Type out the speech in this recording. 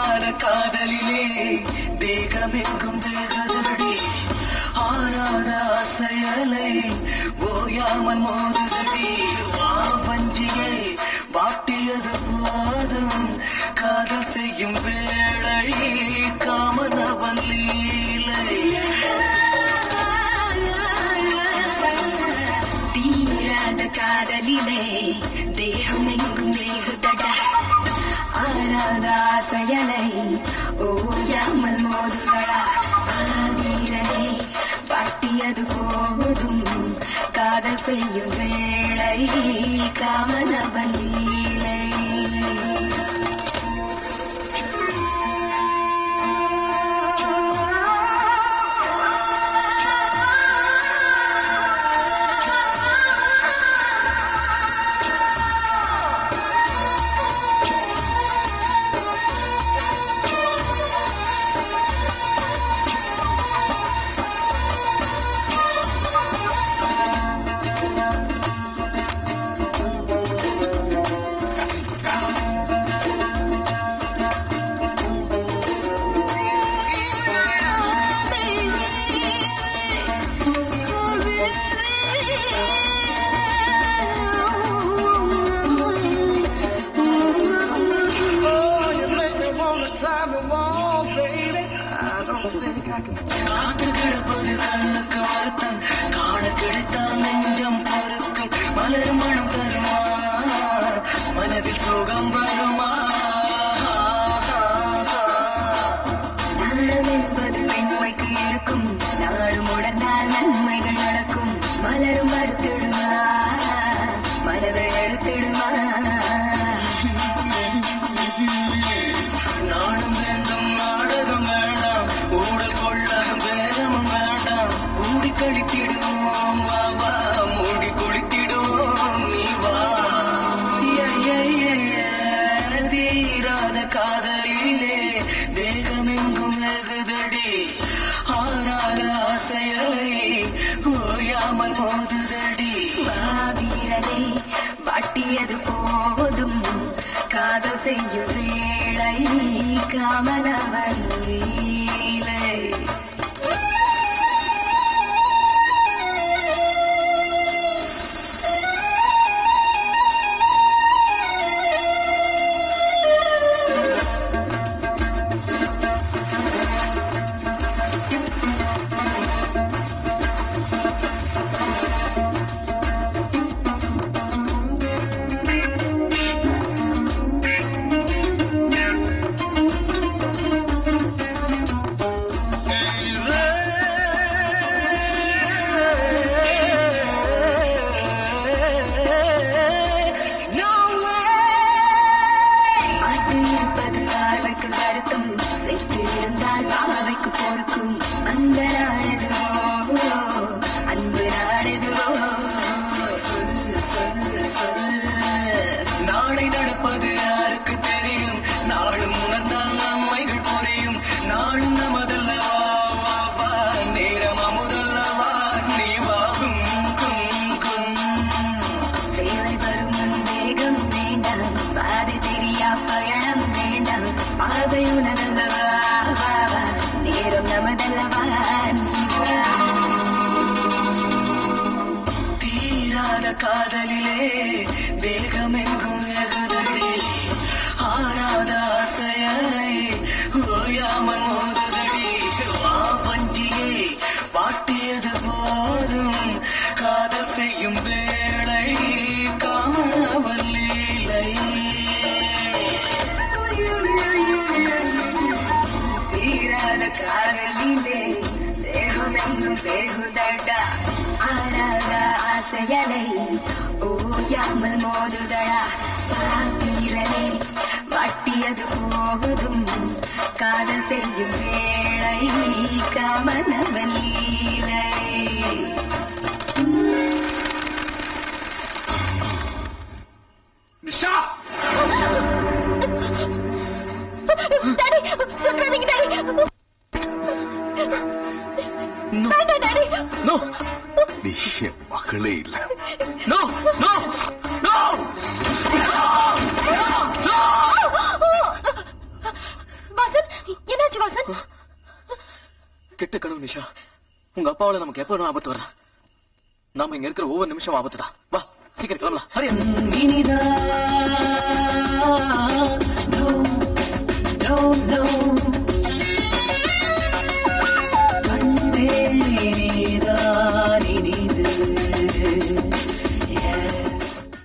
தீராத காதலிலே தேகமெங்கும் தேகதடி ஆறாத ஆசையலை ஓயாமல் மோதுதடி வா வஞ்சியை வாட்டியது போதும் காதல் செய்யும் வேளை காமனவன் லீலை தீராத காதலிலே தேகம் எங்கும் வேகுதடா ஆராத ஆசையலை ஓயாமல் மோதுதடா ஆதீரனே பாட்டியது போதும் காதல் செய்யும் வேளை காமனவன் லீலை Oh, you make me wanna climb the wall, baby. I don't think I can stay. காத்து கிடப்பது கண்ணுக்கு வருத்தம் காண கிடைத்தால் நெஞ்சம் பொறுக்கும் மலர் மனம் தருமா மனதில் சுகம் வருமா நாணம் என்பது பெண்மைக்கு இருக்கும் நாளும் உடனால் நன்மைகள் நடக்கும் மலரும் மறுத்திடுமா மனதை எடுத்திடுமா நானும் வேண்டும் நாடகம் வேண்டாம் ஊடல் கொள்ளகம் வேகமும் வேண்டாம் கூடி கழித்திடுவோம் வா வா மூடி குளித்திடுவோம் நீ வா ஏ, ஏ, ஏ, ஏ, தீராத காதலிலே தேகமெங்கும் நகுதடி ஆறாத ஆசையலை ஓயாமல் மோதுதடி வீரனே வாட்டியது போதும் காதல் செய்யும் வேளை காமனவன் லீலை மாட்டு இருப்பது பார்வைக்கு வருத்தம் செய்து இருந்தால் பாவைக்கு பொறுக்கும் அந்த நாளதுவோ அன்பு நாளதுவோ சொல்லு சொல்லு சொல்லு நாளை நடப்பது யாருக்கு தெரியும் நாளும் உணர்ந்தால் நன்மைகள் புரியும் நாளும் நமதல்லவா வா வா நேரம் அமுதல்லவா நீ வாகும் கும் கும் வேலை வரும் வேகம் வேண்டாம் பாதை தெரியா பயணம் வேண்டாம் பாதை உணரல்லவா வா, வா. நேரம் நமதல்லவா நீ வா. தீராத காதலிலே தேகமெங்கும் எகுதடி ஆறாத ஆசையலை ஓயாமல் மோதுதடி வா பஞ்சியை வாட்டியது போதும் காதல் செய்யும் வேளை காணவல் லீலை தீராத காதலிலே தேகம் எங்கும் வேகுதடா ஆடாத ஆசையலை ஓயாமல் மோதுதடா பாத்தீரனே வாட்டியது போகுதும் காதல் செய்யும் வேளை காமனவன் லீலை நிஷா டாடி சுற்றாதீங்க டாடி No. வேண்டாம் டாடி நோ நீ என் மகளே இல்ல நோ நோ நோ அப்பாவால நமக்கு எப்ப வேணும் ஆபத்து வரலாம் நாம இங்க இருக்கிற ஒவ்வொரு நிமிஷம் ஆபத்து தான் வா சீக்கிரம் கிளம்பலாம் ஹரி இனிதாய்